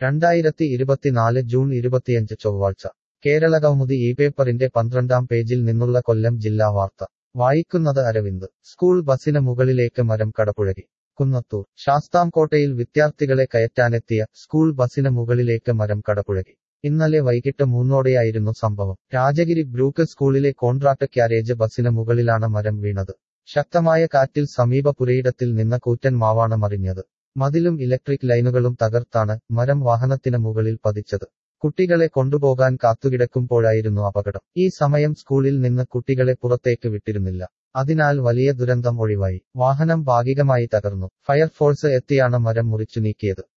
രണ്ടായിരത്തി ഇരുപത്തിനാല് ജൂൺ ഇരുപത്തിയഞ്ച് ചൊവ്വാഴ്ച കേരള കൗമുദി ഈ പേപ്പറിന്റെ പന്ത്രണ്ടാം പേജിൽ നിന്നുള്ള കൊല്ലം ജില്ലാ വാർത്ത വായിക്കുന്നത് അരവിന്ദ് സ്കൂൾ ബസിന് മുകളിലേക്ക് മരം കടപുഴകി കുന്നത്തൂർ ശാസ്താംകോട്ടയിൽ വിദ്യാർത്ഥികളെ കയറ്റാനെത്തിയ സ്കൂൾ ബസിന് മുകളിലേക്ക് മരം കടപുഴകി ഇന്നലെ വൈകിട്ട് മൂന്നോടെയായിരുന്നു സംഭവം രാജഗിരി ബ്രൂക്ക് സ്കൂളിലെ കോൺട്രാക്ട് ക്യാരേജ് ബസിന് മുകളിലാണ് മരം വീണത് ശക്തമായ കാറ്റിൽ സമീപ പുരയിടത്തിൽ നിന്ന് കൂറ്റൻ മാവാണ് മറിഞ്ഞത് മതിലും ഇലക്ട്രിക് ലൈനുകളും തകർത്താണ് മരം വാഹനത്തിന് മുകളിൽ പതിച്ചത് കുട്ടികളെ കൊണ്ടുപോകാൻ കാത്തുകിടക്കുമ്പോഴായിരുന്നു അപകടം ഈ സമയം സ്കൂളിൽ നിന്ന് കുട്ടികളെ പുറത്തേക്ക് വിട്ടിരുന്നില്ല അതിനാൽ വലിയ ദുരന്തം ഒഴിവായി വാഹനം ഭാഗികമായി തകർന്നു ഫയർഫോഴ്സ് എത്തിയാണ് മരം മുറിച്ചു നീക്കിയത്